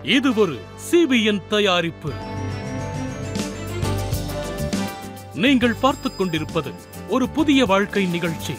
இது ஒரு சிபிஎன் தயாரிப்பு நீங்கள் பார்த்துக் கொண்டிருப்பது ஒரு புதிய வாழ்க்கை நிகழ்ச்சி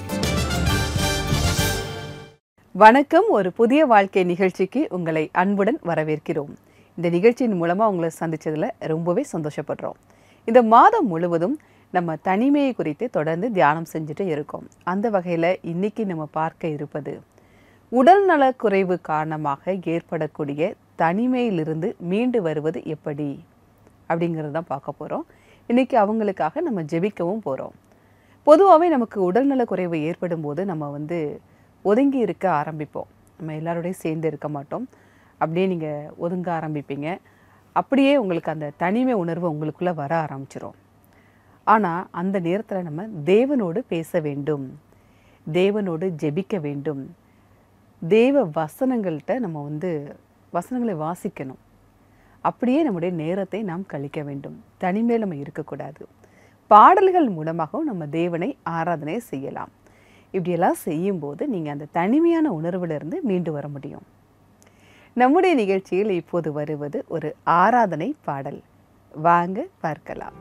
வணக்கம் ஒரு புதிய வாழ்க்கை நிகழ்ச்சிக்கு உங்களை அன்புடன் வரவேற்கிறோம் இந்த நிகழ்ச்சியின் மூலமாக உங்களை சந்திச்சதுல ரொம்பவே சந்தோஷப்படுறோம் இந்த மாதம் முழுவதும் நம்ம தனிமையை குறித்து தொடர்ந்து தியானம் செஞ்சுட்டு இருக்கோம் அந்த வகையில் இன்னைக்கு நம்ம பார்க்க இருப்பது உடல்நலக் குறைவு காரணமாக ஏற்படக்கூடிய தனிமையிலிருந்து மீண்டு வருவது எப்படி அப்படிங்கிறது தான் பார்க்க போகிறோம் இன்னைக்கு அவங்களுக்காக நம்ம ஜெபிக்கவும் போகிறோம் பொதுவாகவே நமக்கு உடல்நலக் குறைவு ஏற்படும் போது நம்ம வந்து ஒதுங்கி இருக்க ஆரம்பிப்போம் நம்ம எல்லாரோடையும் சேர்ந்து இருக்க மாட்டோம் அப்படியே நீங்கள் ஒதுங்க ஆரம்பிப்பீங்க அப்படியே உங்களுக்கு அந்த தனிமை உணர்வு உங்களுக்குள்ளே வர ஆரம்பிச்சிரும் ஆனால் அந்த நேரத்தில் நம்ம தேவனோடு பேச வேண்டும் தேவனோடு ஜெபிக்க வேண்டும் தேவ வசனங்கள்கிட்ட நம்ம வந்து வசனங்களை வாசிக்கணும் அப்படியே நம்முடைய நேரத்தை நாம் கழிக்க வேண்டும் தனிமையில் நம்ம இருக்கக்கூடாது பாடல்கள் மூலமாகவும் நம்ம தேவனை ஆராதனை செய்யலாம் இப்படியெல்லாம் செய்யும்போது நீங்கள் அந்த தனிமையான உணர்விலிருந்து மீண்டு வர முடியும் நம்முடைய நிகழ்ச்சியில் இப்போது வருவது ஒரு ஆராதனை பாடல் வாங்க பார்க்கலாம்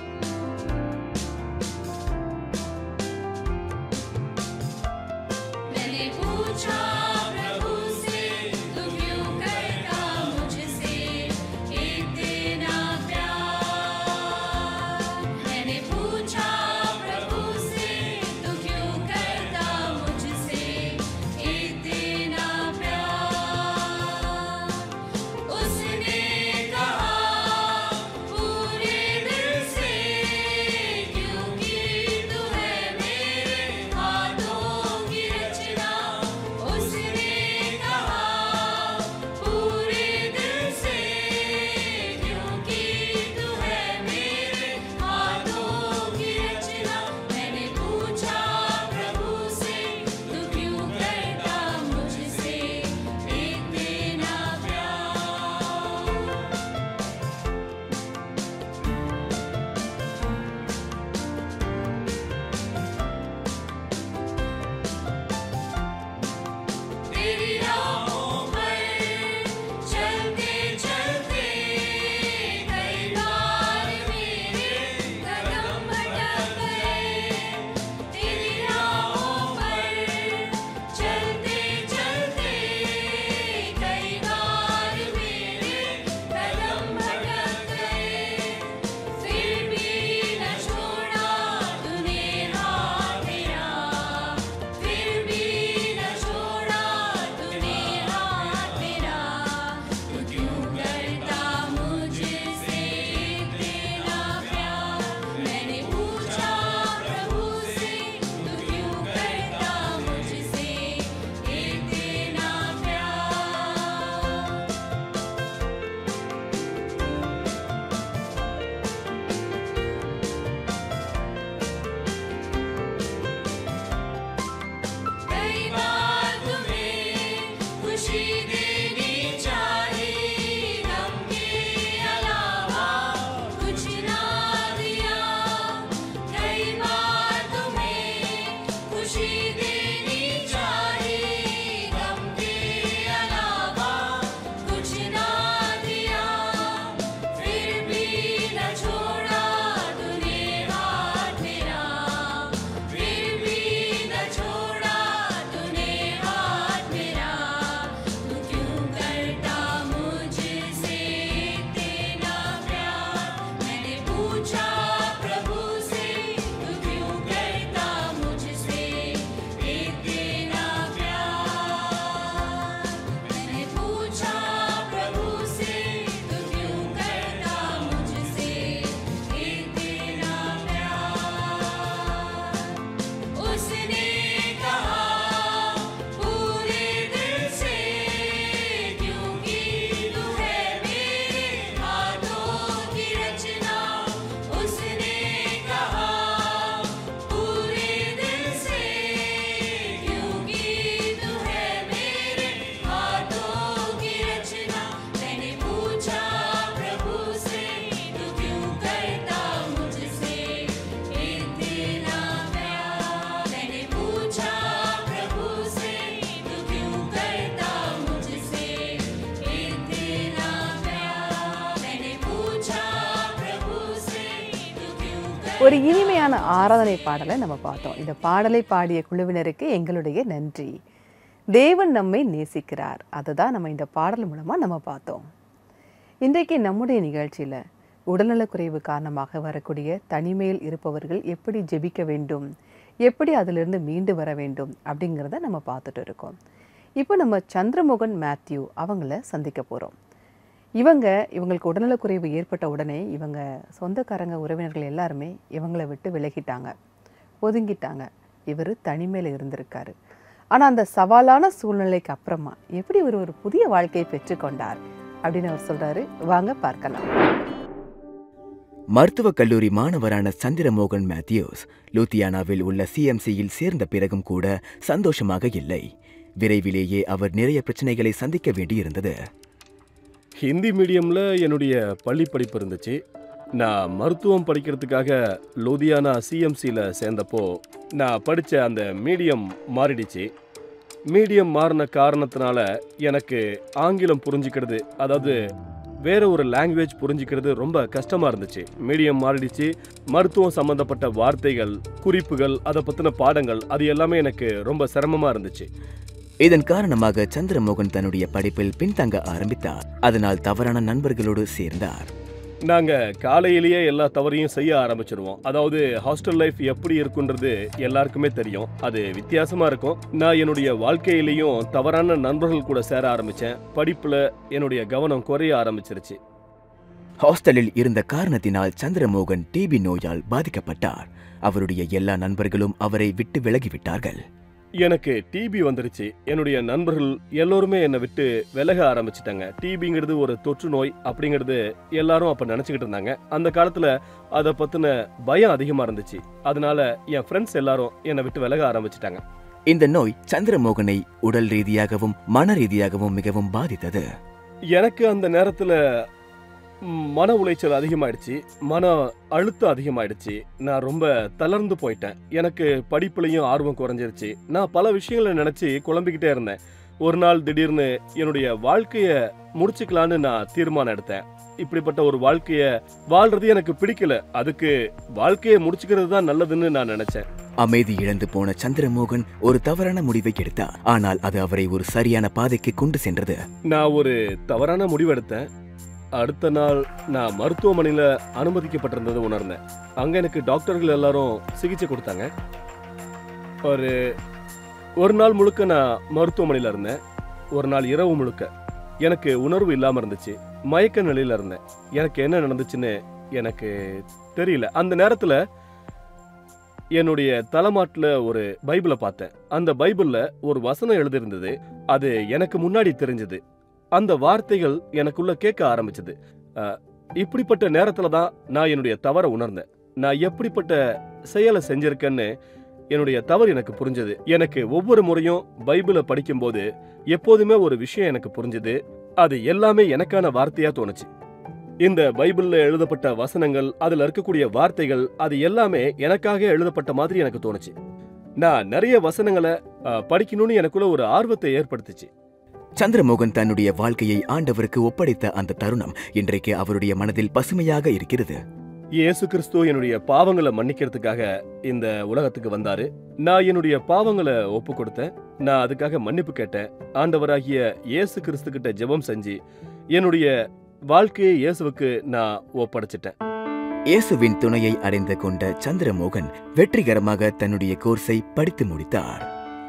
मैंने पूछा प्रभु से तू क्यों करता मुझसे इतना प्यार मैंने पूछा प्रभु से तू क्यों करता मुझसे इतना प्यार उसने कहा पूरे दिल से ஒரு இனிமையான ஆராதனை பாடலை நம்ம பார்த்தோம் இந்த பாடலை பாடிய குழுவினருக்கு எங்களுடைய நன்றி தேவன் நம்மை நேசிக்கிறார் அதுதான் நம்ம இந்த பாடல் மூலமாக நம்ம பார்த்தோம் இன்றைக்கு நம்முடைய நிகழ்ச்சியில் உடல்நலக்குறைவு காரணமாக வரக்கூடிய தனிமையில் இருப்பவர்கள் எப்படி ஜெபிக்க வேண்டும் எப்படி அதிலிருந்து மீண்டு வர வேண்டும் அப்படிங்கிறத நம்ம பார்த்துட்டு இருக்கோம் இப்போ நம்ம சந்திரமோகன் மேத்யூ அவங்கள சந்திக்க போகிறோம் இவங்க இவங்களுக்கு உடல்நலக்குறைவு ஏற்பட்ட உடனே இவங்க சொந்தக்காரங்க உறவினர்கள் எல்லாருமே இவங்களை விட்டு விலகிட்டாங்க ஒதுங்கிட்டாங்க இவர் தனிமையில் இருந்திருக்காரு ஆனால் அந்த சவாலான சூழ்நிலைக்கு அப்புறமா எப்படி இவர் ஒரு புதிய வாழ்க்கையை பெற்றுக்கொண்டார் அப்படின்னு அவர் சொல்றாரு வாங்க பார்க்கலாம் மருத்துவக் கல்லூரி மாணவரான சந்திரமோகன் மேத்யூஸ் லூத்தியானாவில் உள்ள சிஎம்சியில் சேர்ந்த பிறகும் கூட சந்தோஷமாக இல்லை விரைவிலேயே அவர் நிறைய பிரச்சனைகளை சந்திக்க வேண்டியிருந்தது ஹிந்தி மீடியமில் என்னுடைய பள்ளி படிப்பு இருந்துச்சு நான் மருத்துவம் படிக்கிறதுக்காக லூதியானா சிஎம்சியில் சேர்ந்தப்போ நான் படித்த அந்த மீடியம் மாறிடுச்சு மீடியம் மாறின காரணத்தினால எனக்கு ஆங்கிலம் புரிஞ்சுக்கிறது அதாவது வேற ஒரு லாங்குவேஜ் புரிஞ்சுக்கிறது ரொம்ப கஷ்டமாக இருந்துச்சு மீடியம் மாறிடுச்சு மருத்துவம் சம்மந்தப்பட்ட வார்த்தைகள் குறிப்புகள் அதை பற்றின பாடங்கள் அது எல்லாமே எனக்கு ரொம்ப சிரமமாக இருந்துச்சு இதன் காரணமாக சந்திரமோகன் தன்னுடைய படிப்பில் பின்தங்க ஆரம்பித்தார் அதனால் தவறான நண்பர்களோடு சேர்ந்தார் நாங்க காலையிலேயே எல்லா தவறையும் செய்ய ஆரம்பிச்சிருவோம் அதாவது ஹாஸ்டல் லைஃப் எப்படி இருக்குன்றது எல்லாருக்குமே தெரியும் அது வித்தியாசமா இருக்கும் நான் என்னுடைய வாழ்க்கையிலையும் தவறான நண்பர்கள் கூட சேர ஆரம்பிச்சேன் படிப்புல என்னுடைய கவனம் குறைய ஆரம்பிச்சிருச்சு ஹாஸ்டலில் இருந்த காரணத்தினால் சந்திரமோகன் டிபி நோயால் பாதிக்கப்பட்டார் அவருடைய எல்லா நண்பர்களும் அவரை விட்டு விலகிவிட்டார்கள் எனக்கு டிபி வந்துருச்சு என்னுடைய நண்பர்கள் எல்லோருமே என்னை விட்டு விலக ஆரம்பிச்சிட்டாங்க டிபிங்கிறது ஒரு தொற்று நோய் அப்படிங்கிறது எல்லாரும் அப்ப நினைச்சுக்கிட்டு இருந்தாங்க அந்த காலத்துல அதை பத்தின பயம் அதிகமா இருந்துச்சு அதனால என் ஃப்ரெண்ட்ஸ் எல்லாரும் என்னை விட்டு விலக ஆரம்பிச்சிட்டாங்க இந்த நோய் சந்திரமோகனை உடல் ரீதியாகவும் மன ரீதியாகவும் மிகவும் பாதித்தது எனக்கு அந்த நேரத்துல ம், மன உளைச்சல் அதிகமாயிடுச்சு மன அழுத்தம் அதிகமாயிடுச்சு நான் ரொம்ப தளர்ந்து போயிட்டேன் எனக்கு படிப்புலயும் ஆர்வம் குறைஞ்சிருச்சு நான் பல விஷயங்களை நினைச்சு குழம்பிக்கிட்டே இருந்தேன் ஒரு நாள் திடீர்னு என்னுடைய வாழ்க்கைய முடிச்சுக்கலான்னு நான் தீர்மானம் எடுத்தேன் இப்படிப்பட்ட ஒரு வாழ்க்கைய வாழ்றது எனக்கு பிடிக்கல அதுக்கு வாழ்க்கையை முடிச்சுக்கிறது தான் நல்லதுன்னு நான் நினைச்சேன் அமைதி இழந்து போன சந்திரமோகன் ஒரு தவறான முடிவை எடுத்தார் ஆனால் அது அவரை ஒரு சரியான பாதைக்கு கொண்டு சென்றது நான் ஒரு தவறான முடிவெடுத்தேன் அடுத்த நாள் நான் மருத்துவமனையில அனுமதிக்கப்பட்டிருந்ததை உணர்ந்தேன் அங்க எனக்கு டாக்டர்கள் எல்லாரும் சிகிச்சை கொடுத்தாங்க ஒரு ஒரு நாள் முழுக்க நான் மருத்துவமனையில இருந்தேன் ஒரு நாள் இரவு முழுக்க எனக்கு உணர்வு இல்லாம இருந்துச்சு மயக்க நிலையில இருந்தேன் எனக்கு என்ன நடந்துச்சுன்னு எனக்கு தெரியல அந்த நேரத்துல என்னுடைய தலைமாட்டுல ஒரு பைபிளை பார்த்தேன் அந்த பைபிள்ல ஒரு வசனம் எழுதியிருந்தது அது எனக்கு முன்னாடி தெரிஞ்சது அந்த வார்த்தைகள் எனக்குள்ள கேட்க ஆரம்பிச்சது அஹ், இப்படிப்பட்ட நேரத்துல தான் நான் என்னுடைய தவறை உணர்ந்தேன் நான் எப்படிப்பட்ட செயலை செஞ்சிருக்கேன்னு என்னுடைய தவறு எனக்கு புரிஞ்சது எனக்கு ஒவ்வொரு முறையும் பைபிளை படிக்கும்போது எப்போதுமே ஒரு விஷயம் எனக்கு புரிஞ்சது அது எல்லாமே எனக்கான வார்த்தையா தோணுச்சு இந்த பைபிள்ல எழுதப்பட்ட வசனங்கள் அதுல இருக்கக்கூடிய வார்த்தைகள் அது எல்லாமே எனக்காக எழுதப்பட்ட மாதிரி எனக்கு தோணுச்சு நான் நிறைய வசனங்களை அஹ், படிக்கணும்னு எனக்குள்ள ஒரு ஆர்வத்தை ஏற்படுத்துச்சு சந்திரமோகன் தன்னுடைய வாழ்க்கையை ஆண்டவருக்கு ஒப்படைத்த அந்த தருணம் இன்றைக்கு அவருடைய மனதில் பசுமையாக இருக்கிறது இயேசு கிறிஸ்து என்னுடைய பாவங்களை மன்னிக்கிறதுக்காக இந்த உலகத்துக்கு வந்தாரு நான் என்னுடைய பாவங்களை ஒப்பு கொடுத்தேன் நான் அதுக்காக மன்னிப்பு கேட்டேன் ஆண்டவராகிய இயேசு கிறிஸ்து கிட்ட ஜெபம் செஞ்சு என்னுடைய வாழ்க்கையை இயேசுவுக்கு நான் ஒப்படைச்சிட்டேன் இயேசுவின் துணையை அடைந்து கொண்ட சந்திரமோகன் வெற்றிகரமாக தன்னுடைய கோர்ஸை படித்து முடித்தார்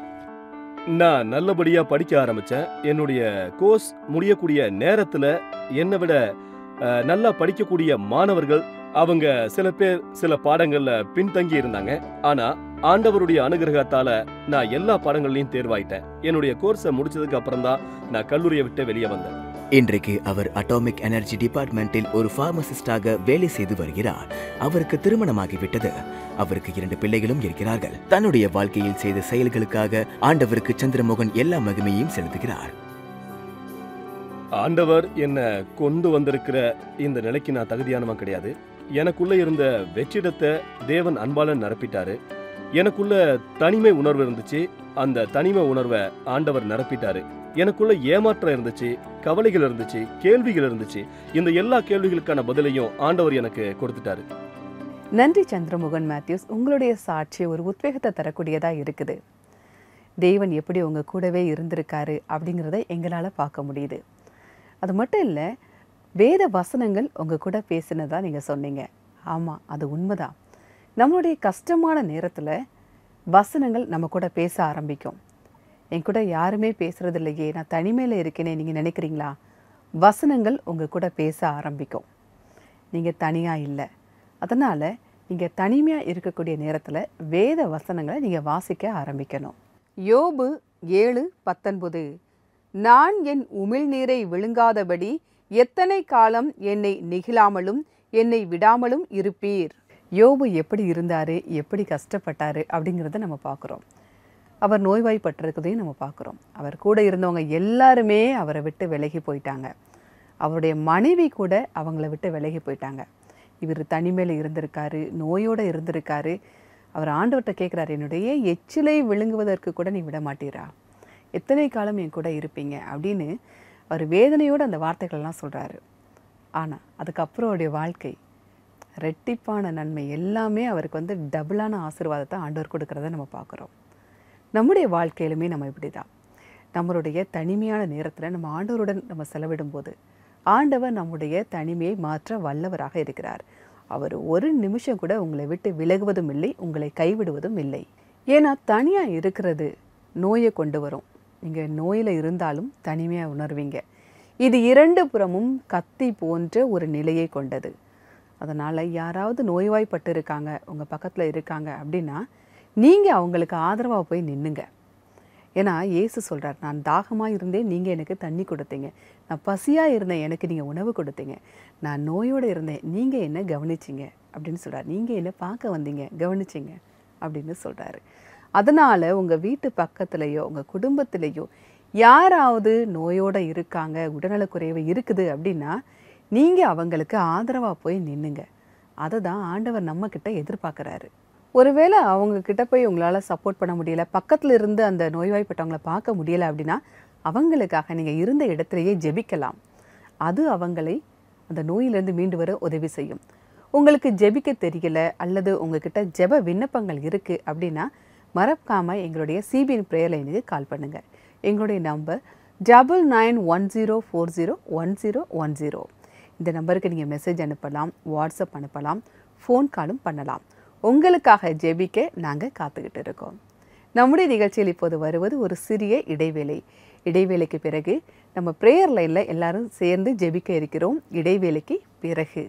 நான் நல்லபடியா படிக்க ஆரம்பிச்சேன் என்னுடைய கோர்ஸ் முடியக்கூடிய நேரத்துல என்னை விட அஹ், நல்லா படிக்கக்கூடிய மாணவர்கள் அவங்க சில பேர் சில பாடங்கள்ல பின்தங்கி இருந்தாங்க ஆனா ஆண்டவருடைய அனுகிரகத்தால நான் எல்லா பாடங்கள்லயும் தேர்வாயிட்டேன் என்னுடைய கோர்ஸை முடிச்சதுக்கு அப்புறம் தான் நான் கல்லூரியை விட்டு வெளியே வந்தேன் இன்றைக்கு அவர் அட்டாமிக் எனர்ஜி டிபார்ட்மெண்டில் ஒரு பார்மசிஸ்டாக வேலை செய்து வருகிறார் அவருக்கு திருமணமாகிவிட்டது அவருக்கு இரண்டு பிள்ளைகளும் இருக்கிறார்கள் தன்னுடைய வாழ்க்கையில் செய்த செயல்களுக்காக ஆண்டவருக்கு சந்திரமோகன் எல்லா மகிமையையும் செலுத்துகிறார் ஆண்டவர் என்ன கொண்டு வந்திருக்கிற இந்த நிலைக்கு நான் தகுதியானவன் கிடையாது எனக்குள்ள இருந்த வெற்றிடத்தை தேவன் அன்பால நிரப்பிட்டாரு எனக்குள்ள தனிமை உணர்வு இருந்துச்சு அந்த தனிமை உணர்வை ஆண்டவர் நிரப்பிட்டாரு எனக்குள்ள ஏமாற்றம் இருந்துச்சு கவலைகள் இருந்துச்சு கேள்விகள் இருந்துச்சு இந்த எல்லா கேள்விகளுக்கான பதிலையும் ஆண்டவர் எனக்கு கொடுத்துட்டாரு நன்றி சந்திரமுகன் மேத்யூஸ் உங்களுடைய சாட்சி ஒரு உத்வேகத்தை தரக்கூடியதாக இருக்குது தேவன் எப்படி உங்கள் கூடவே இருந்திருக்காரு அப்படிங்கிறத எங்களால் பார்க்க முடியுது அது மட்டும் இல்லை வேத வசனங்கள் உங்கள் கூட பேசினதா நீங்கள் சொன்னீங்க ஆமாம் அது உண்மைதான் நம்மளுடைய கஷ்டமான நேரத்தில் வசனங்கள் நம்ம கூட பேச ஆரம்பிக்கும் என் கூட யாருமே பேசுறது இல்லையே நான் தனிமையில் இருக்கேனே நீங்கள் நினைக்கிறீங்களா வசனங்கள் உங்கள் கூட பேச ஆரம்பிக்கும் நீங்கள் தனியாக இல்லை அதனால் நீங்கள் தனிமையாக இருக்கக்கூடிய நேரத்தில் வேத வசனங்களை நீங்கள் வாசிக்க ஆரம்பிக்கணும் யோபு ஏழு பத்தொன்பது நான் என் உமிழ்நீரை விழுங்காதபடி எத்தனை காலம் என்னை நெகிழாமலும் என்னை விடாமலும் இருப்பீர் யோபு எப்படி இருந்தார் எப்படி கஷ்டப்பட்டாரு அப்படிங்கிறத நம்ம பார்க்குறோம் அவர் நோய்வாய்ப்பட்டிருக்கிறதையும் நம்ம பார்க்குறோம் அவர் கூட இருந்தவங்க எல்லாருமே அவரை விட்டு விலகி போயிட்டாங்க அவருடைய மனைவி கூட அவங்கள விட்டு விலகி போயிட்டாங்க இவர் தனிமையில் இருந்திருக்காரு நோயோடு இருந்திருக்காரு அவர் ஆண்டவர்கிட்ட கேட்குறாரு என்னுடைய எச்சிலை விழுங்குவதற்கு கூட நீ விட மாட்டீரா எத்தனை காலம் என் கூட இருப்பீங்க அப்படின்னு அவர் வேதனையோடு அந்த வார்த்தைகள்லாம் சொல்கிறாரு ஆனால் அதுக்கப்புறம் அவருடைய வாழ்க்கை ரெட்டிப்பான நன்மை எல்லாமே அவருக்கு வந்து டபுளான ஆசீர்வாதத்தை ஆண்டவர் கொடுக்கறத நம்ம பார்க்குறோம் நம்முடைய வாழ்க்கையிலுமே நம்ம இப்படி தான் நம்மளுடைய தனிமையான நேரத்தில் நம்ம ஆண்டவருடன் நம்ம செலவிடும்போது ஆண்டவர் நம்முடைய தனிமையை மாற்ற வல்லவராக இருக்கிறார் அவர் ஒரு நிமிஷம் கூட உங்களை விட்டு விலகுவதும் இல்லை உங்களை கைவிடுவதும் இல்லை ஏன்னா தனியாக இருக்கிறது நோயை கொண்டு வரும் நீங்கள் நோயில் இருந்தாலும் தனிமையாக உணர்வீங்க இது இரண்டு புறமும் கத்தி போன்ற ஒரு நிலையை கொண்டது அதனால் யாராவது நோய்வாய்ப்பட்டு இருக்காங்க உங்கள் பக்கத்தில் இருக்காங்க அப்படின்னா நீங்கள் அவங்களுக்கு ஆதரவாக போய் நின்னுங்க ஏன்னா இயேசு சொல்கிறார் நான் தாகமாக இருந்தேன் நீங்கள் எனக்கு தண்ணி கொடுத்தீங்க நான் பசியாக இருந்தேன் எனக்கு நீங்கள் உணவு கொடுத்தீங்க நான் நோயோடு இருந்தேன் நீங்கள் என்ன கவனிச்சிங்க அப்படின்னு சொல்கிறார் நீங்கள் என்ன பார்க்க வந்தீங்க கவனிச்சிங்க அப்படின்னு சொல்கிறாரு அதனால் உங்கள் வீட்டு பக்கத்துலேயோ உங்கள் குடும்பத்திலேயோ யாராவது நோயோடு இருக்காங்க உடல்நலக்குறைவு இருக்குது அப்படின்னா நீங்கள் அவங்களுக்கு ஆதரவாக போய் நின்னுங்க அதை தான் ஆண்டவர் நம்மக்கிட்ட எதிர்பார்க்குறாரு ஒருவேளை அவங்க கிட்ட போய் உங்களால் சப்போர்ட் பண்ண முடியல பக்கத்தில் இருந்து அந்த நோய்வாய்ப்பட்டவங்களை பார்க்க முடியலை அப்படின்னா அவங்களுக்காக நீங்கள் இருந்த இடத்துலையே ஜெபிக்கலாம் அது அவங்களை அந்த நோயிலிருந்து மீண்டு வர உதவி செய்யும் உங்களுக்கு ஜெபிக்க தெரியல அல்லது உங்ககிட்ட ஜெப விண்ணப்பங்கள் இருக்குது அப்படின்னா மறக்காமல் எங்களுடைய சிபிஎன் ப்ரேயர் லைனுக்கு கால் பண்ணுங்கள் எங்களுடைய number double nine one zero four zero one zero one zero இந்த நம்பருக்கு நீங்கள் மெசேஜ் அனுப்பலாம் வாட்ஸ்அப் அனுப்பலாம் ஃபோன் காலும் பண்ணலாம் உங்களுக்காக ஜெபிக்க நாங்கள் காத்துக்கிட்டு இருக்கோம் நம்முடைய நிகழ்ச்சியில் இப்போது வருவது ஒரு சிறிய இடைவேளை இடைவேளைக்கு பிறகு நம்ம ப்ரேயர் லைனில் எல்லாரும் சேர்ந்து ஜெபிக்க இருக்கிறோம் இடைவேளைக்கு பிறகு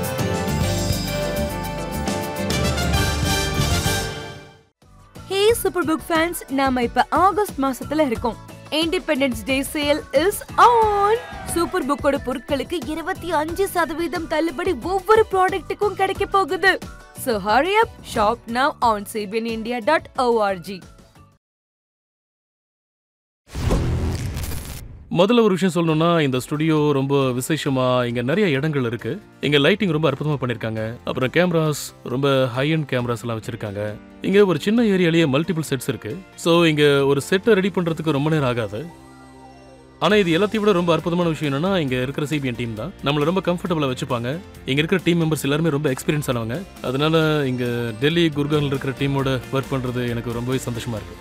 ஹே சூப்பர் புக் ஃபேன்ஸ் நாம இப்ப ஆகஸ்ட் மாசத்துல இருக்கோம் independence day sale is on super புக்கோட பொருட்களுக்கு இருபத்தி அஞ்சு சதவீதம் தள்ளுபடி ஒவ்வொரு ப்ராடக்ட்டுக்கும் கிடைக்க போகுது So hurry up, shop now on cbnindia.org. முதல்ல ஒரு விஷயம் சொல்லணும்னா இந்த ஸ்டுடியோ ரொம்ப விசேஷமா இங்க நிறைய இடங்கள் இருக்கு இங்க லைட்டிங் ரொம்ப அற்புதமா பண்ணிருக்காங்க அப்புறம் கேமராஸ் ரொம்ப ஹை அண்ட் கேமராஸ் எல்லாம் வச்சிருக்காங்க இங்க ஒரு சின்ன ஏரியாலேயே மல்டிபிள் செட்ஸ் இருக்கு ஸோ இங்க ஒரு செட்டை ரெடி பண்றதுக்கு ரொம்ப நேரம் ஆகாது ஆனா இது எல்லாத்தையும் விட ரொம்ப அற்புதமான விஷயம் என்னன்னா இங்க இருக்கிற சிபிஎன் டீம் தான் நம்மள ரொம்ப கம்ஃபர்டபுளா வச்சுப்பாங்க இங்க இருக்கிற டீம் மெம்பர்ஸ் எல்லாருமே ரொம்ப எக்ஸ்பீரியன்ஸ் ஆனவங்க அதனால இங்க டெல்லி குர்கான்ல இருக்கிற டீமோட ஒர்க் பண்றது எனக்கு ரொம்பவே சந்தோஷமா இருக்கு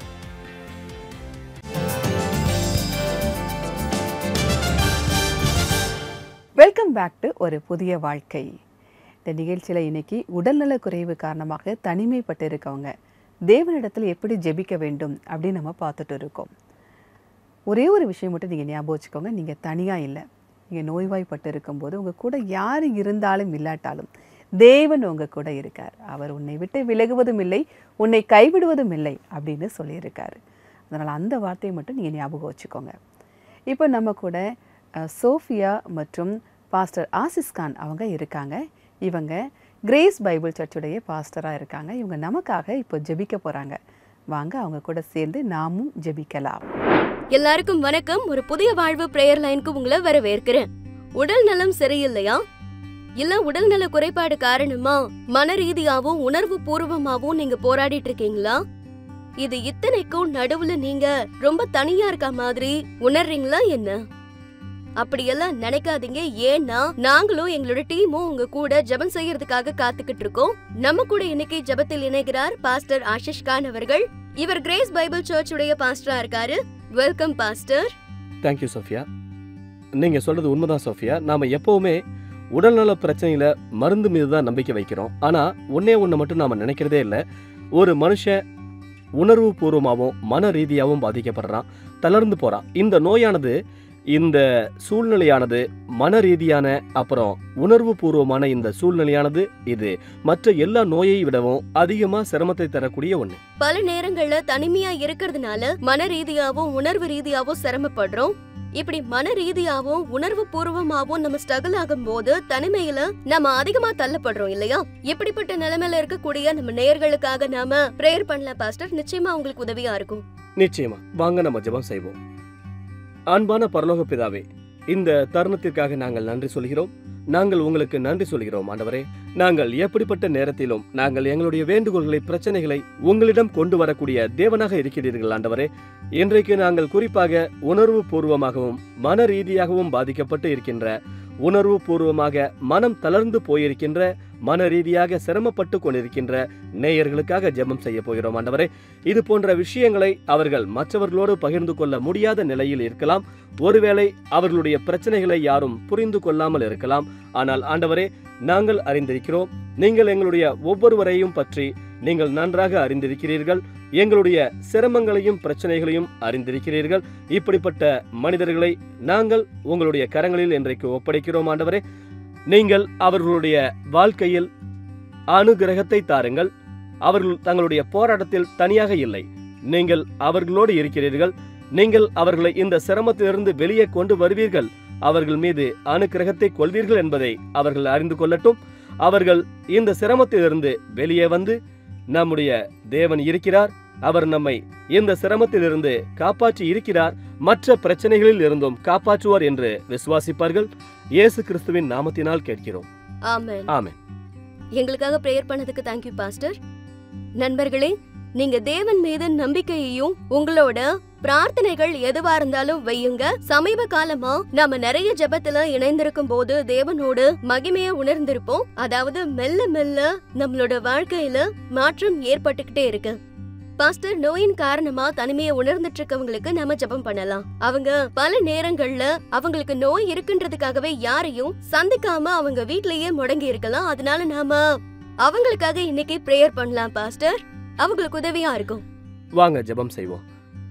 வெல்கம் பேக் டு ஒரு புதிய வாழ்க்கை இந்த நிகழ்ச்சியில் இன்னைக்கு உடல்நலக் குறைவு காரணமாக தனிமைப்பட்டு இருக்கவங்க தேவனிடத்தில் எப்படி ஜெபிக்க வேண்டும் அப்படின்னு நம்ம பார்த்துட்டு இருக்கோம் ஒரே ஒரு விஷயம் மட்டும் நீங்கள் ஞாபகம் வச்சுக்கோங்க நீங்கள் தனியாக இல்லை நீங்கள் நோய்வாய்ப்பட்டு இருக்கும்போது உங்கள் கூட யார் இருந்தாலும் இல்லாட்டாலும் தேவன் உங்கள் கூட இருக்கார் அவர் உன்னை விட்டு விலகுவதும் இல்லை உன்னை கைவிடுவதும் இல்லை அப்படின்னு சொல்லியிருக்காரு அதனால் அந்த வார்த்தையை மட்டும் நீங்கள் ஞாபகம் வச்சுக்கோங்க இப்போ நம்ம கூட அஹ், சோஃபியா மற்றும் பாஸ்டர் ஆசிஸ் கான் அவங்க இருக்காங்க இவங்க கிரேஸ் பைபிள் சர்ச்சுடைய பாஸ்டராக இருக்காங்க இவங்க நமக்காக இப்போ ஜெபிக்க போகிறாங்க வாங்க அவங்க கூட சேர்ந்து நாமும் ஜெபிக்கலாம் எல்லாருக்கும் வணக்கம் ஒரு புதிய வாழ்வு பிரேயர் லைனுக்கு உங்களை வரவேற்கிறேன் உடல் நலம் சரியில்லையா இல்ல உடல் நல குறைபாடு காரணமா மன ரீதியாவும் உணர்வு பூர்வமாவும் நீங்க போராடிட்டு இருக்கீங்களா இது இத்தனைக்கும் நடுவுல நீங்க ரொம்ப தனியா இருக்க மாதிரி உணர்றீங்களா என்ன அப்படியெல்லாம் நினைக்காதீங்க ஏன்னா நாங்களும் எங்களோட டீமும் உங்க கூட ஜெபம் செய்யறதுக்காக காத்துக்கிட்டு இருக்கோம் நம்ம கூட இன்னைக்கு ஜெபத்தில் இணைகிறார் பாஸ்டர் ஆஷிஷ் கான் அவர்கள் இவர் கிரேஸ் பைபிள் சர்ச் உடைய பாஸ்டரா இருக்காரு வெல்கம் பாஸ்டர் தேங்க்யூ சோஃபியா நீங்க சொல்றது உண்மைதான் சோஃபியா நாம எப்பவுமே உடல்நல பிரச்சனையில மருந்து மீது தான் நம்பிக்கை வைக்கிறோம் ஆனா ஒன்னே ஒண்ணு மட்டும் நாம நினைக்கிறதே இல்ல ஒரு மனுஷன் உணர்வு பூர்வமாகவும் மன ரீதியாகவும் பாதிக்கப்படுறான் தளர்ந்து போறான் இந்த நோயானது இந்த சூழ்நிலையானது மன ரீதியான அப்புறம் உணர்வு பூர்வமான இந்த சூழ்நிலையானது இது மற்ற எல்லா நோயை விடவும் அதிகமா சிரமத்தை தரக்கூடிய ஒண்ணு பல நேரங்கள்ல தனிமையா இருக்கிறதுனால மன ரீதியாவும் உணர்வு ரீதியாவும் சிரமப்படுறோம் இப்படி மன ரீதியாவும் உணர்வு பூர்வமாவும் நம்ம ஸ்ட்ரகிள் ஆகும் போது தனிமையில நம்ம அதிகமா தள்ளப்படுறோம் இல்லையா இப்படிப்பட்ட நிலைமையில இருக்கக்கூடிய நம்ம நேயர்களுக்காக நாம பிரேயர் பண்ணலாம் பாஸ்டர் நிச்சயமா உங்களுக்கு உதவியா இருக்கும் நிச்சயமா வாங்க நம்ம ஜெபம் செய்வோம் அன்பான பரலோக பிதாவே இந்த தருணத்திற்காக நாங்கள் நன்றி சொல்கிறோம் நாங்கள் உங்களுக்கு நன்றி சொல்கிறோம் ஆண்டவரே நாங்கள் எப்படிப்பட்ட நேரத்திலும் நாங்கள் எங்களுடைய வேண்டுகோள்களை பிரச்சனைகளை உங்களிடம் கொண்டு வரக்கூடிய தேவனாக இருக்கிறீர்கள் ஆண்டவரே இன்றைக்கு நாங்கள் குறிப்பாக உணர்வு பூர்வமாகவும் மன ரீதியாகவும் பாதிக்கப்பட்டு இருக்கின்ற உணர்வு பூர்வமாக மனம் தளர்ந்து போயிருக்கின்ற மன ரீதியாக சிரமப்பட்டு கொண்டிருக்கின்ற நேயர்களுக்காக ஜெபம் செய்ய போகிறோம் ஆண்டவரே இது போன்ற விஷயங்களை அவர்கள் மற்றவர்களோடு பகிர்ந்து கொள்ள முடியாத நிலையில் இருக்கலாம் ஒருவேளை அவர்களுடைய பிரச்சனைகளை யாரும் புரிந்து கொள்ளாமல் இருக்கலாம் ஆனால் ஆண்டவரே நாங்கள் அறிந்திருக்கிறோம் நீங்கள் எங்களுடைய ஒவ்வொருவரையும் பற்றி நீங்கள் நன்றாக அறிந்திருக்கிறீர்கள் எங்களுடைய சிரமங்களையும் பிரச்சனைகளையும் அறிந்திருக்கிறீர்கள் இப்படிப்பட்ட மனிதர்களை நாங்கள் உங்களுடைய கரங்களில் இன்றைக்கு ஒப்படைக்கிறோம் ஆண்டவரே நீங்கள் அவர்களுடைய வாழ்க்கையில் அனுகிரகத்தை தாருங்கள் அவர்கள் தங்களுடைய போராட்டத்தில் தனியாக இல்லை நீங்கள் அவர்களோடு இருக்கிறீர்கள் நீங்கள் அவர்களை இந்த சிரமத்திலிருந்து வெளியே கொண்டு வருவீர்கள் அவர்கள் மீது அனுக்கிரகத்தை கொள்வீர்கள் என்பதை அவர்கள் அறிந்து கொள்ளட்டும் அவர்கள் இந்த சிரமத்திலிருந்து வெளியே வந்து நம்முடைய தேவன் இருக்கிறார் அவர் நம்மை இந்த சிரமத்திலிருந்து காப்பாற்றி இருக்கிறார் மற்ற பிரச்சனைகளில் இருந்தும் காப்பாற்றுவார் என்று விசுவாசிப்பார்கள் இயேசு கிறிஸ்துவின் நாமத்தினால் கேட்கிறோம் ஆமென் ஆமென் எங்களுக்காக பிரேயர் பண்ணதுக்கு தேங்க்யூ பாஸ்டர் நண்பர்களே நீங்க தேவன் மீது நம்பிக்கையையும் உங்களோட பிரார்த்தனைகள் எதுவா இருந்தாலும் வையுங்க சமீப காலமா நாம நிறைய ஜெபத்துல இணைந்திருக்கும் போது தேவனோடு மகிமைய உணர்ந்திருப்போம் அதாவது மெல்ல மெல்ல நம்மளோட வாழ்க்கையில மாற்றம் ஏற்பட்டுக்கிட்டே இருக்கு பாஸ்டர் நோயின் காரணமா தனிமையை உணர்ந்துட்டு இருக்கவங்களுக்கு நாம ஜெபம் பண்ணலாம் அவங்க பல நேரங்கள்ல அவங்களுக்கு நோய் இருக்குன்றதுக்காகவே யாரையும் சந்திக்காம அவங்க வீட்லயே முடங்கி இருக்கலாம் அதனால நாம அவங்களுக்காக இன்னைக்கு பிரேயர் பண்ணலாம் பாஸ்டர் அவங்களுக்கு உதவியா இருக்கும் வாங்க ஜெபம் செய்வோம்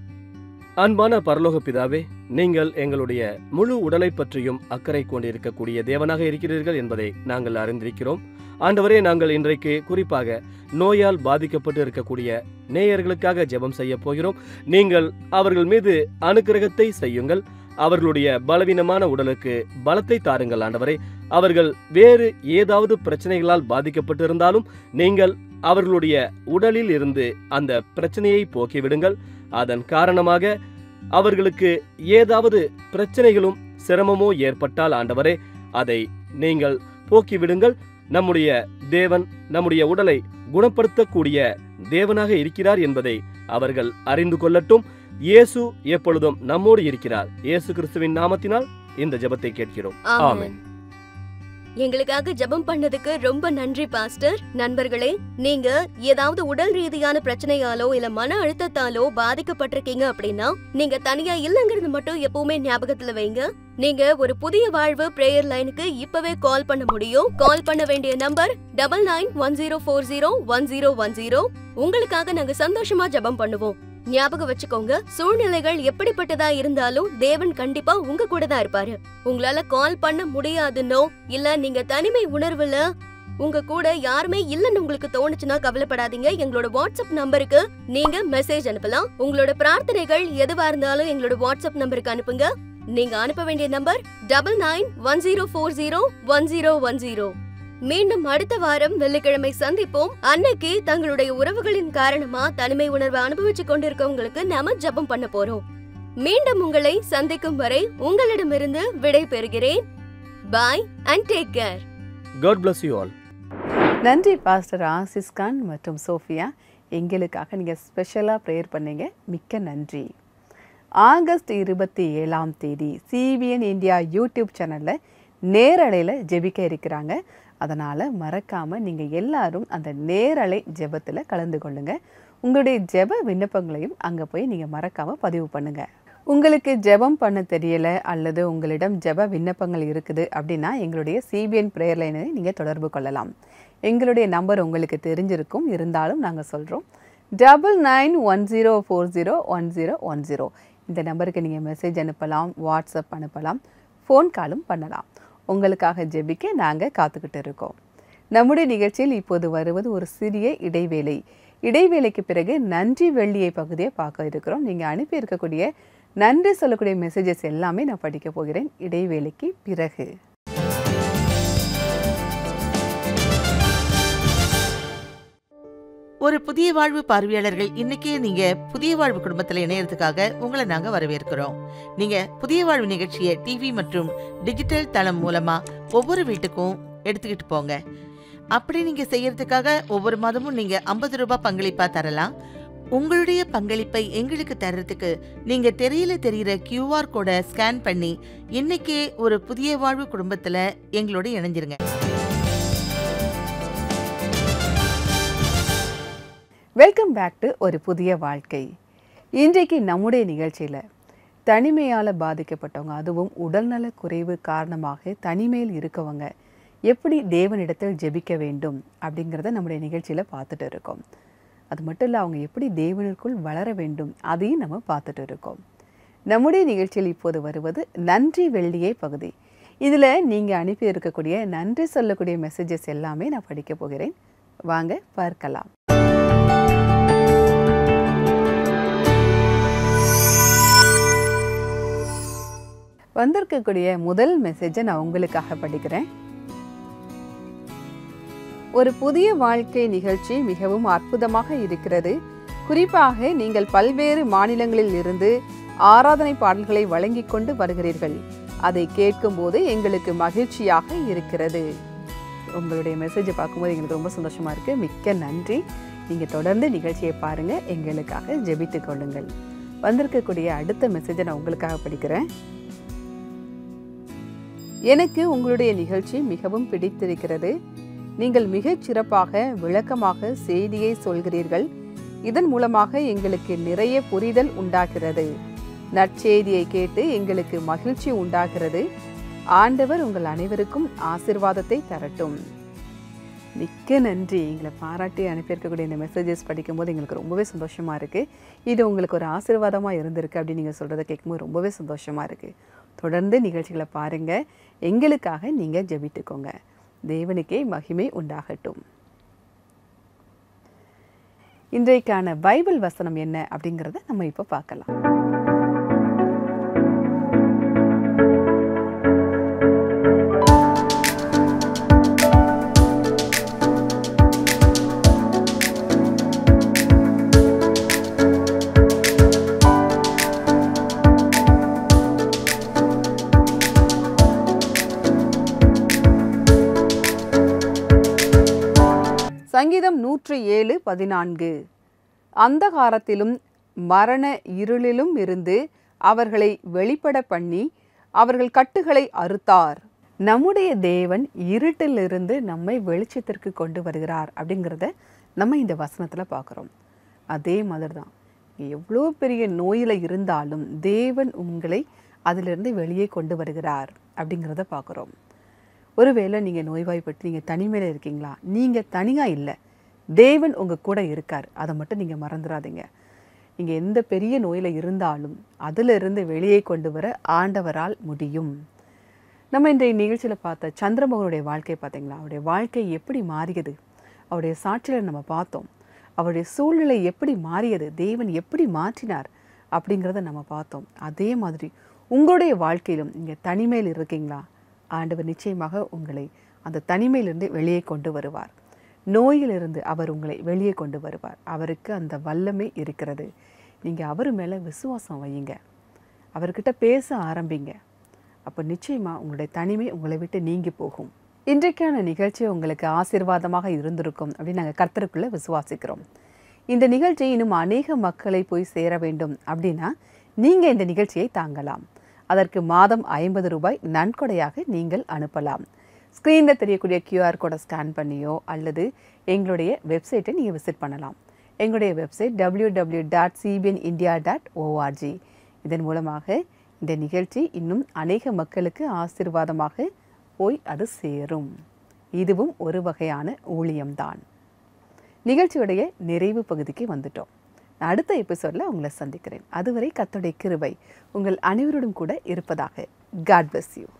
அன்பான பரலோக பிதாவே நீங்கள் எங்களுடைய முழு உடலை பற்றியும் அக்கறை கொண்டிருக்கக்கூடிய தேவனாக இருக்கிறீர்கள் என்பதை நாங்கள் அறிந்திருக்கிறோம் ஆண்டவரே நாங்கள் இன்றைக்கு குறிப்பாக நோயால் பாதிக்கப்பட்டு இருக்கக்கூடிய நேயர்களுக்காக ஜெபம் செய்ய போகிறோம் நீங்கள் அவர்கள் மீது அனுக்கிரகத்தை செய்யுங்கள் அவர்களுடைய பலவீனமான உடலுக்கு பலத்தை தாருங்கள் ஆண்டவரே அவர்கள் வேறு ஏதாவது பிரச்சனைகளால் பாதிக்கப்பட்டிருந்தாலும் நீங்கள் அவர்களுடைய உடலில் இருந்து அந்த பிரச்சனையை போக்கிவிடுங்கள் அதன் காரணமாக அவர்களுக்கு ஏதாவது பிரச்சனைகளும் சிரமமோ ஏற்பட்டால் ஆண்டவரே அதை நீங்கள் போக்கிவிடுங்கள் நம்முடைய தேவன் நம்முடைய உடலை குணப்படுத்தக்கூடிய தேவனாக இருக்கிறார் என்பதை அவர்கள் அறிந்து கொள்ளட்டும் இயேசு எப்பொழுதும் நம்மோடு இருக்கிறார் இயேசு கிறிஸ்துவின் நாமத்தினால் இந்த ஜெபத்தை கேட்கிறோம் ஆமென் ஆமென். எங்களுக்காக ஜெபம் பண்ணதுக்கு ரொம்ப நன்றி பாஸ்டர் நண்பர்களே நீங்க ஏதாவது உடல் ரீதியான பிரச்சனையாலோ இல்ல மன அழுத்தத்தாலோ பாதிக்கப்பட்டிருக்கீங்க அப்படின்னா நீங்க தனியா இல்லங்கிறது மட்டும் எப்பவுமே ஞாபகத்துல வைங்க நீங்க ஒரு புதிய வாழ்வு பிரேயர் லைனுக்கு இப்பவே கால் பண்ண முடியும் கால் பண்ண வேண்டிய number double nine one zero four zero one zero one zero உங்களுக்காக நாங்க சந்தோஷமா ஜெபம் பண்ணுவோம் ஞாபகம் வச்சுக்கோங்க சூழ்நிலைகள் எப்படிப்பட்டதா இருந்தாலும் தேவன் கண்டிப்பா உங்க கூட தான் இருப்பாரு உங்களால கால் பண்ண முடியாதுன்னோ இல்ல நீங்க தனிமை உணர்வுல உங்க கூட யாருமே இல்லன்னு உங்களுக்கு தோணுச்சுன்னா கவலைப்படாதீங்க எங்களோட வாட்ஸ்அப் நம்பருக்கு நீங்க மெசேஜ் அனுப்பலாம் உங்களோட பிரார்த்தனைகள் எதுவா இருந்தாலும் எங்களோட வாட்ஸ்அப் நம்பருக்கு அனுப்புங்க நீங்க அனுப்ப வேண்டிய number double nine one zero four zero one zero one zero மீண்டும் அடுத்த வாரம் வெள்ளிக்கிழமை சந்திப்போம் அன்னைக்கு தங்களுடைய உறவுகளின் காரணமா தனிமை உணர்வை அனுபவிச்சு கொண்டிருக்கவங்களுக்கு நாம ஜெபம் பண்ண போறோம் மீண்டும் உங்களை சந்திக்கும் வரை உங்களிடமிருந்து விடை பெறுகிறேன் bye and take care God bless you all நன்றி பாஸ்டர் ஆசிஸ் கான் மற்றும் சோஃபியா எங்களுக்காக நீங்கள் ஸ்பெஷலாக ப்ரேயர் பண்ணீங்க மிக்க நன்றி ஆகஸ்ட் இருபத்தி ஏழாம் தேதி சிபிஎன் இந்தியா யூடியூப் சேனலில் நேரலையில் ஜெபிக்க இருக்கிறாங்க அதனால் மறக்காமல் நீங்கள் எல்லாரும் அந்த நேரலை ஜெபத்தில் கலந்து கொள்ளுங்க உங்களுடைய ஜெப விண்ணப்பங்களையும் அங்கே போய் நீங்கள் மறக்காமல் பதிவு பண்ணுங்கள் உங்களுக்கு ஜெபம் பண்ண தெரியல அல்லது உங்களிடம் ஜெப விண்ணப்பங்கள் இருக்குது அப்படின்னா எங்களுடைய சிபிஎன் ப்ரேயர் லைனை நீங்கள் தொடர்பு கொள்ளலாம் எங்களுடைய நம்பர் உங்களுக்கு தெரிஞ்சிருக்கும் இருந்தாலும் நாங்கள் சொல்கிறோம் double nine one zero four zero one zero one zero இந்த நம்பருக்கு நீங்கள் மெசேஜ் அனுப்பலாம் வாட்ஸ்அப் அனுப்பலாம் ஃபோன் காலும் பண்ணலாம் உங்களுக்காக ஜெபிக்க நாங்கள் காத்துக்கிட்டு இருக்கோம் நம்முடைய நிகழ்ச்சியில் இப்போது வருவது ஒரு சிறிய இடைவேளை இடைவேளைக்கு பிறகு நன்றி வெள்ளியை பகுதியை பார்க்க இருக்கிறோம் நீங்கள் அனுப்பி இருக்கக்கூடிய நன்றி சொல்லக்கூடிய மெசேஜஸ் எல்லாமே நான் படிக்க போகிறேன் இடைவேளைக்கு பிறகு ஒரு புதிய வாழ்வு பார்வையாளர்கள் இன்னைக்கு நீங்க புதிய வாழ்வு குடும்பத்துல இணையறதுக்காக உங்களை நாங்க வரவேற்கிறோம் நீங்க புதிய வாழ்வு நிகழ்ச்சியை டிவி மற்றும் டிஜிட்டல் தளம் மூலமா ஒவ்வொரு வீட்டுக்கும் எடுத்துக்கிட்டு போங்க அப்படி நீங்க செய்யறதுக்காக ஒவ்வொரு மாதமும் நீங்க ஐம்பது ரூபாய் பங்களிப்பா தரலாம் உங்களுடைய பங்களிப்பை எங்களுக்கு தர்றதுக்கு நீங்க தெரியல தெரியிற கியூஆர் கோடை ஸ்கேன் பண்ணி இன்னைக்கே ஒரு புதிய வாழ்வு குடும்பத்துல எங்களோட இணைஞ்சிருங்க வெல்கம் பேக் டு ஒரு புதிய வாழ்க்கை இன்றைக்கு நம்முடைய நிகழ்ச்சியில் தனிமையால் பாதிக்கப்பட்டவங்க அதுவும் உடல்நல குறைவு காரணமாக தனிமையில் இருக்கவங்க எப்படி தேவனிடத்தில் ஜெபிக்க வேண்டும் அப்படிங்கிறத நம்முடைய நிகழ்ச்சியில் பார்த்துட்டு இருக்கோம் அது மட்டும் இல்லை அவங்க எப்படி தேவனுக்குள் வளர வேண்டும் அதையும் நம்ம பார்த்துட்டு இருக்கோம் நம்முடைய நிகழ்ச்சியில் இப்போது வருவது நன்றி வெள்ளியே பகுதி இதில் நீங்கள் அனுப்பி இருக்கக்கூடிய நன்றி சொல்லக்கூடிய மெசேஜஸ் எல்லாமே நான் படிக்க போகிறேன் வாங்க பார்க்கலாம் வந்திருக்கக்கூடிய முதல் மெசேஜை நான் உங்களுக்காக படிக்கிறேன் ஒரு புதிய வாழ்க்கை நிகழ்ச்சி மிகவும் அற்புதமாக இருக்கிறது குறிப்பாக நீங்கள் பல்வேறு மாநிலங்களில் இருந்து ஆராதனை பாடல்களை வழங்கிக் கொண்டு வருகிறீர்கள் அதை கேட்கும்போது எங்களுக்கு மகிழ்ச்சியாக இருக்கிறது உங்களுடைய மெசேஜை பார்க்கும்போது எங்களுக்கு ரொம்ப சந்தோஷமா இருக்கு மிக்க நன்றி நீங்க தொடர்ந்து நிகழ்ச்சியை பாருங்க எங்களுக்காக ஜெபித்துக் கொள்ளுங்கள் வந்திருக்கக்கூடிய அடுத்த மெசேஜை நான் உங்களுக்காக படிக்கிறேன் எனக்கு உங்களுடைய நிகழ்ச்சி மிகவும் பிடித்திருக்கிறது நீங்கள் மிகச் சிறப்பாக விளக்கமாக செய்தியை சொல்கிறீர்கள் இதன் மூலமாக எங்களுக்கு நிறைய புரிதல் உண்டாகிறது நற்செய்தியை கேட்டு எங்களுக்கு மகிழ்ச்சி உண்டாகிறது ஆண்டவர் உங்கள் அனைவருக்கும் ஆசிர்வாதத்தை தரட்டும் மிக்க நன்றி எங்களை பாராட்டி அனுப்பியிருக்கக்கூடிய இந்த மெசேஜஸ் படிக்கும்போது எங்களுக்கு ரொம்பவே சந்தோஷமா இருக்கு இது உங்களுக்கு ஒரு ஆசீர்வாதமா இருந்திருக்கு அப்படின்னு நீங்க சொல்றதை கேட்கும்போது ரொம்பவே சந்தோஷமா இருக்கு தொடர்ந்து நிகழ்ச்சிகளை பாருங்க எங்களுக்காக நீங்க ஜெபித்துக்கோங்க தேவனுக்கே மகிமை உண்டாகட்டும் இன்றைக்கான பைபிள் வசனம் என்ன அப்படிங்கிறத நம்ம இப்போ பார்க்கலாம் சங்கீதம் நூற்றி ஏழு பதினான்கு அந்தகாரத்திலும் மரண இருளிலும் இருந்து அவர்களை வெளிப்பட பண்ணி அவர்கள் கட்டுகளை அறுத்தார் நம்முடைய தேவன் இருட்டிலிருந்து நம்மை வெளிச்சத்திற்கு கொண்டு வருகிறார் அப்படிங்கிறத நம்ம இந்த வசனத்தில் பார்க்குறோம் அதே மாதிரி தான் எவ்வளோ பெரிய நோயில் இருந்தாலும் தேவன் உங்களை அதிலிருந்து வெளியே கொண்டு வருகிறார் அப்படிங்கிறத பார்க்குறோம் ஒருவேளை நீங்கள் நோய்வாய்ப்பட்டு நீங்கள் தனிமையில் இருக்கீங்களா நீங்கள் தனியாக இல்லை தேவன் உங்கள் கூட இருக்கார் அதை மட்டும் நீங்கள் மறந்துடாதீங்க நீங்கள் எந்த பெரிய நோயில் இருந்தாலும் அதிலிருந்து வெளியே கொண்டு வர ஆண்டவரால் முடியும் நம்ம இன்றைய நிகழ்ச்சியில் பார்த்த சந்திரமோகனுடைய வாழ்க்கை பார்த்தீங்களா அவருடைய வாழ்க்கை எப்படி மாறியது அவருடைய சாட்சியில் நம்ம பார்த்தோம் அவருடைய சூழ்நிலை எப்படி மாறியது தேவன் எப்படி மாற்றினார் அப்படிங்கிறத நம்ம பார்த்தோம் அதே மாதிரி உங்களுடைய வாழ்க்கையிலும் நீங்கள் தனிமையில் இருக்கீங்களா ஆண்டவர் நிச்சயமாக உங்களை அந்த தனிமையிலிருந்து வெளியே கொண்டு வருவார் நோயிலிருந்து அவர் உங்களை வெளியே கொண்டு வருவார் அவருக்கு அந்த வல்லமை இருக்கிறது நீங்கள் அவர் மேலே விசுவாசம் வையுங்க அவர்கிட்ட பேச ஆரம்பிங்க அப்போ நிச்சயமாக உங்களுடைய தனிமை உங்களை விட்டு நீங்கி போகும் இன்றைக்கான நிகழ்ச்சி உங்களுக்கு ஆசீர்வாதமாக இருந்திருக்கும் அப்படின்னு நாங்கள் கர்த்தருக்குள்ளே விசுவாசிக்கிறோம் இந்த நிகழ்ச்சி இன்னும் அநேக மக்களை போய் சேர வேண்டும் அப்படின்னா நீங்கள் இந்த நிகழ்ச்சியை தாங்கலாம் அதற்கு மாதம் ஐம்பது ரூபாய் நன்கொடையாக நீங்கள் அனுப்பலாம் ஸ்க்ரீனில் தெரியக்கூடிய கியூஆர் கோடை ஸ்கேன் பண்ணியோ அல்லது எங்களுடைய வெப்சைட்டை நீங்கள் விசிட் பண்ணலாம் எங்களுடைய website W W dot CBN India dot ORG இதன் மூலமாக இந்த நிகழ்ச்சி இன்னும் அநேக மக்களுக்கு ஆசீர்வாதமாக போய் அது சேரும் இதுவும் ஒரு வகையான ஊழியம்தான் நிகழ்ச்சியுடைய நிறைவு பகுதிக்கு வந்துட்டோம் நான் அடுத்த எபிசோடில் உங்களை சந்திக்கிறேன் அதுவரை கத்தோடைய கிருபை உங்கள் அனைவரோடும் கூட இருப்பதாக காட் bless யூ